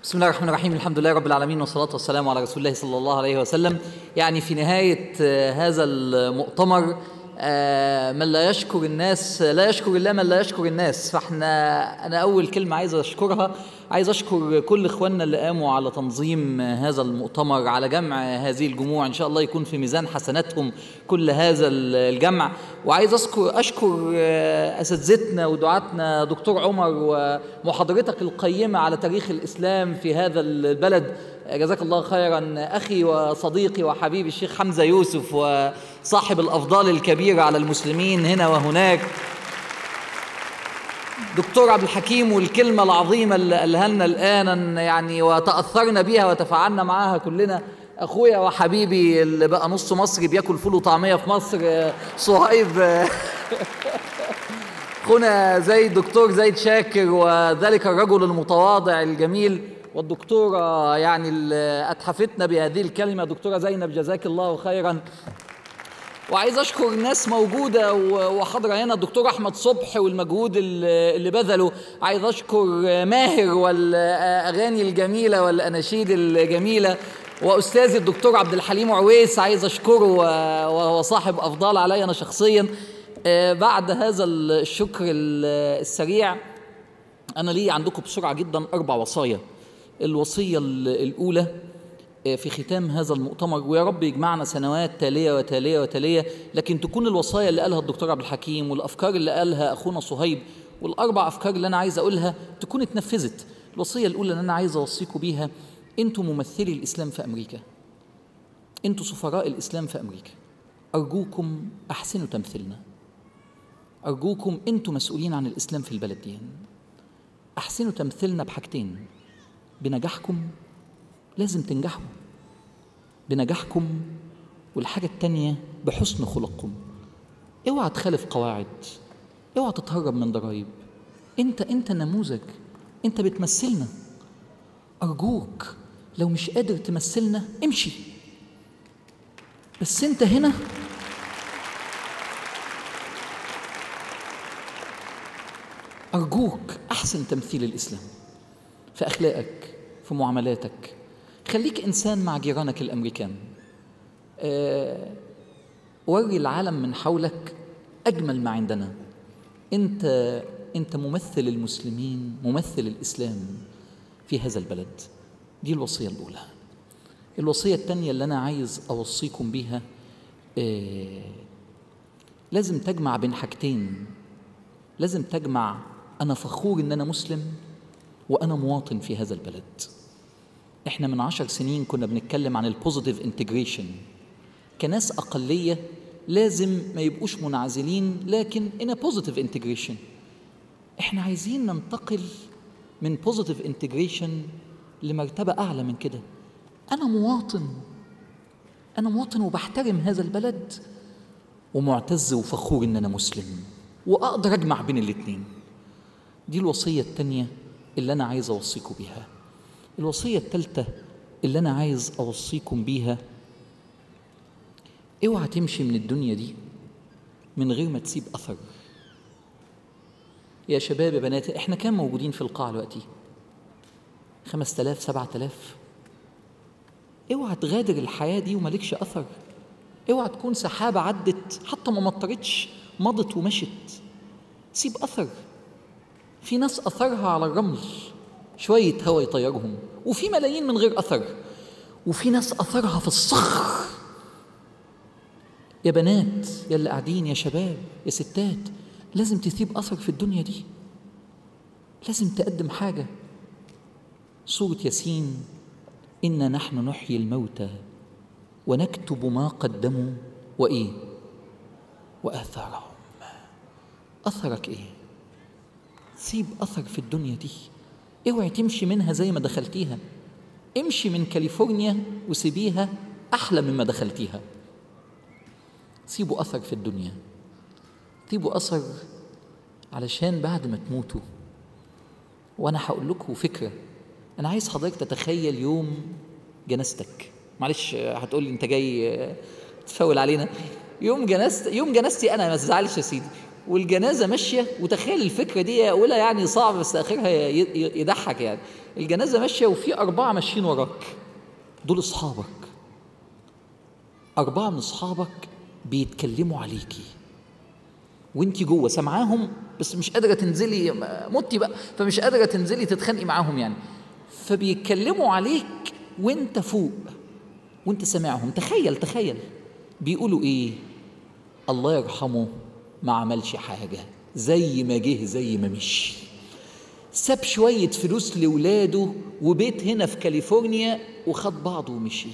بسم الله الرحمن الرحيم الحمد لله رب العالمين والصلاة والسلام على رسول الله صلى الله عليه وسلم يعني في نهاية آه، هذا المؤتمر آه، من لا يشكر الناس لا يشكر الله من لا يشكر الناس فاحنا انا اول كلمه عايز اشكرها عايز اشكر كل اخواننا اللي قاموا على تنظيم هذا المؤتمر على جمع هذه الجموع ان شاء الله يكون في ميزان حسناتهم كل هذا الجمع وعايز اشكر اشكر آه، اساتذتنا ودعاتنا دكتور عمر ومحاضرتك القيمه على تاريخ الاسلام في هذا البلد جزاك الله خيرا اخي وصديقي وحبيبي الشيخ حمزه يوسف وصاحب الافضال الكبيره على المسلمين هنا وهناك دكتور عبد الحكيم والكلمه العظيمه اللي قالها لنا الان يعني وتاثرنا بيها وتفاعلنا معاها كلنا اخويا وحبيبي اللي بقى نص مصري بياكل فول وطعميه في مصر صهيب اخونا زيد دكتور زيد شاكر وذلك الرجل المتواضع الجميل والدكتورة يعني اللي أتحفتنا بهذه الكلمة دكتورة زينب جزاك الله خيرا وعايز أشكر الناس موجودة و- وحاضرة هنا الدكتور أحمد صبح والمجهود اللي اللي بذله عايز أشكر ماهر والأغاني الجميلة والأناشيد الجميلة وأستاذي الدكتور عبد الحليم عويس عايز أشكره و- وهو صاحب أفضال علي أنا شخصيا آه، بعد هذا الشكر ال- السريع أنا لي عندكم بسرعة جدا أربع وصايا الوصية ال- الأولى آه، في ختام هذا المؤتمر ويا رب يجمعنا سنوات تالية وتالية وتالية لكن تكون الوصايا اللي قالها الدكتور عبد الحكيم والأفكار اللي قالها أخونا صهيب والأربع أفكار اللي أنا عايز أقولها تكون اتنفذت الوصية الأولى اللي أنا عايز أوصيكم بيها أنتوا ممثلي الإسلام في أمريكا أنتوا سفراء الإسلام في أمريكا أرجوكم أحسنوا تمثيلنا أرجوكم أنتوا مسؤولين عن الإسلام في البلد دي أحسنوا تمثيلنا بحاجتين بنجاحكم لازم تنجحوا بنجاحكم والحاجة التانية بحسن خلقكم اوعى تخالف قواعد اوعى تتهرب من ضرائب انت انت نموذج انت بتمثلنا ارجوك لو مش قادر تمثلنا امشي بس انت هنا أرجوك أحسن تمثيل الإسلام في أخلاقك في معاملاتك خليك إنسان مع جيرانك الأمريكان آه، وري العالم من حولك أجمل ما عندنا أنت أنت ممثل المسلمين ممثل الإسلام في هذا البلد دي الوصية الأولى الوصية الثانية اللي أنا عايز أوصيكم بيها آه، لازم تجمع بين حاجتين لازم تجمع أنا فخور إن أنا مسلم وأنا مواطن في هذا البلد إحنا من عشر سنين كنا بنتكلم عن البوزيتيف انتجريشن كناس أقلية لازم ما يبقوش منعزلين لكن in a positive integration إحنا عايزين ننتقل من positive integration لمرتبة أعلى من كده أنا مواطن أنا مواطن وبحترم هذا البلد ومعتز وفخور ان انا مسلم واقدر اجمع بين الاتنين دي الوصيه التانيه اللي انا عايز اوصيكم بيها الوصيه التالته اللي انا عايز اوصيكم بيها اوعى تمشي من الدنيا دي من غير ما تسيب اثر يا شباب يا بنات احنا كام موجودين في القاعه دلوقتي خمس تلاف سبعة تلاف اوعى تغادر الحياه دي ومالكش اثر اوعى تكون سحابه عدت حتى ما مطرتش مضت ومشت سيب اثر في ناس اثرها على الرمل شويه هوا يطيرهم وفي ملايين من غير اثر وفي ناس اثرها في الصخر يا بنات يا اللي قاعدين يا شباب يا ستات لازم تسيب اثر في الدنيا دي لازم تقدم حاجه سوره ياسين انا نحن نحيي الموتى ونكتب ما قدموا وايه واثارهم اثرك ايه سيب اثر في الدنيا دي اوعي تمشي منها زي ما دخلتيها امشي من كاليفورنيا وسيبيها احلى مما دخلتيها سيبوا اثر في الدنيا سيبوا اثر علشان بعد ما تموتوا وانا هقول لكم فكره انا عايز حضرتك تتخيل يوم جنازتك معلش هتقول لي انت جاي تفاول علينا يوم جنازت يوم جنازتي انا ما تزعلش يا سيدي والجنازه ماشيه وتخيل الفكره دي اولها يعني صعب بس اخرها ي- ي- يضحك يعني الجنازه ماشيه وفي اربعه ماشيين وراك دول اصحابك اربعه من اصحابك بيتكلموا عليكي وانت جوه سامعاهم بس مش قادره تنزلي متي بقى فمش قادره تنزلي تتخانقي معاهم يعني فبيتكلموا عليك وانت فوق وانت سامعهم تخيل تخيل بيقولوا ايه الله يرحمه ما عملش حاجه زي ما جه زي ما مشي ساب شويه فلوس لاولاده وبيت هنا في كاليفورنيا وخد بعضه ومشي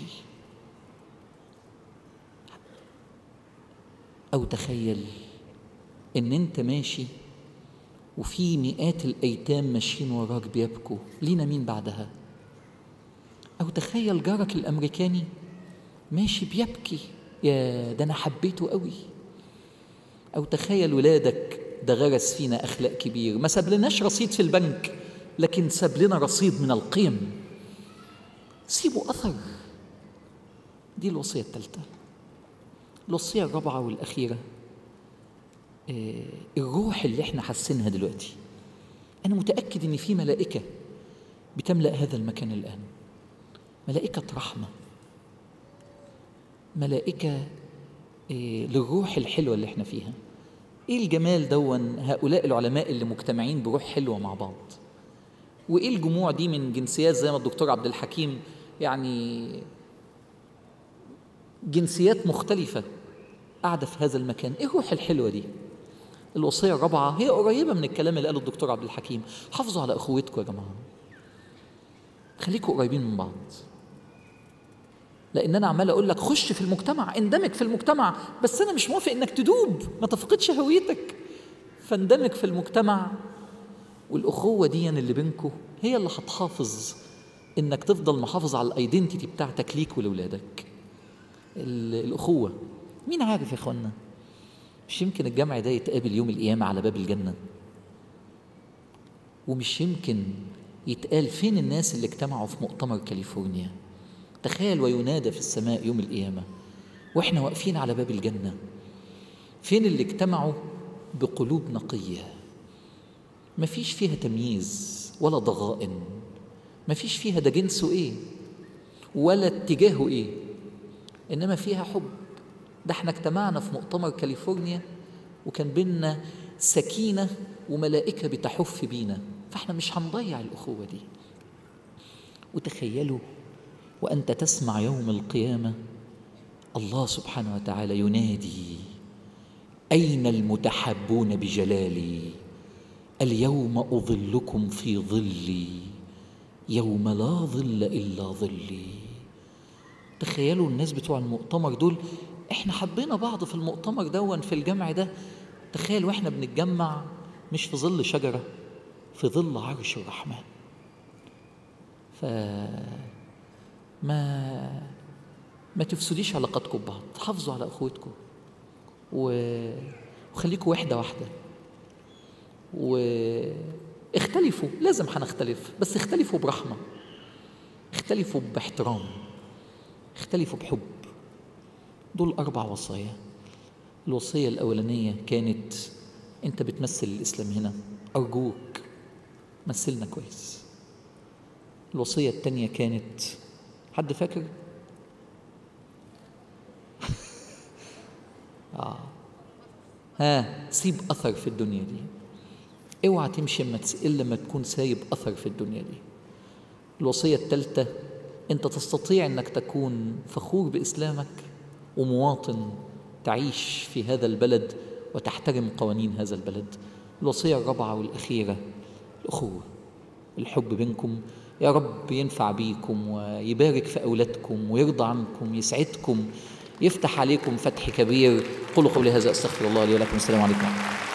او تخيل ان انت ماشي وفي مئات الايتام ماشيين وراك بيبكوا لينا مين بعدها او تخيل جارك الامريكاني ماشي بيبكي يا ده انا حبيته قوي او تخيل ولادك ده غرس فينا اخلاق كبير ما ساب لناش رصيد في البنك لكن ساب لنا رصيد من القيم سيبوا اثر دي الوصيه الثالثه الوصيه الرابعه والاخيره آه، الروح اللي احنا حاسينها دلوقتي انا متاكد ان في ملائكه بتملا هذا المكان الان ملائكه رحمه ملائكه آه، للروح الحلوه اللي احنا فيها ايه الجمال دون هؤلاء العلماء اللي مجتمعين بروح حلوه مع بعض وايه الجموع دي من جنسيات زي ما الدكتور عبد الحكيم يعني جنسيات مختلفه قاعده في هذا المكان ايه الروح الحلوه دي الوصيه الرابعه هي قريبه من الكلام اللي قاله الدكتور عبد الحكيم حافظوا على اخوتكم يا جماعه خليكم قريبين من بعض لان انا عمال اقول لك خش في المجتمع اندمج في المجتمع بس انا مش موافق انك تدوب ما تفقدش هويتك فاندمج في المجتمع والاخوه دي اللي بينكم هي اللي هتحافظ انك تفضل محافظ على الايدنتيتي بتاعتك ليك ولولادك ال- الاخوه مين عارف يا اخوانا مش يمكن الجمع ده يتقابل يوم القيامه على باب الجنه ومش يمكن يتقال فين الناس اللي اجتمعوا في مؤتمر كاليفورنيا تخيل وينادى في السماء يوم القيامه واحنا واقفين على باب الجنه فين اللي اجتمعوا بقلوب نقيه مفيش فيها تمييز ولا ضغائن مفيش فيها ده جنسه ايه ولا اتجاهه ايه انما فيها حب ده احنا اجتمعنا في مؤتمر كاليفورنيا وكان بينا سكينه وملائكه بتحف بينا فاحنا مش هنضيع الاخوه دي وتخيلوا وانت تسمع يوم القيامه الله سبحانه وتعالى ينادي اين المتحابون بجلالي اليوم اظلكم في ظلي يوم لا ظل الا ظلي تخيلوا الناس بتوع المؤتمر دول احنا حبينا بعض في المؤتمر دون في الجمع ده تخيل واحنا بنتجمع مش في ظل شجره في ظل عرش الرحمن ف ما ما تفسديش علاقاتكم ببعض حافظوا على اخوتكم و... وخليكوا وحده واحده واختلفوا لازم هنختلف بس اختلفوا برحمه اختلفوا باحترام اختلفوا بحب دول اربع وصايا الوصيه الاولانيه كانت انت بتمثل الاسلام هنا ارجوك مثلنا كويس الوصيه الثانيه كانت حد فاكر آه. ها سيب اثر في الدنيا دي اوعى تمشي اما تس- الا لما تكون سايب اثر في الدنيا دي الوصيه الثالثه انت تستطيع انك تكون فخور باسلامك ومواطن تعيش في هذا البلد وتحترم قوانين هذا البلد الوصيه الرابعه والاخيره الاخوه الحب بينكم يا رب ينفع بيكم ويبارك في اولادكم ويرضى عنكم يسعدكم يفتح عليكم فتح كبير قولوا قولي هذا استغفر الله لي ولكم السلام عليكم ورحمه الله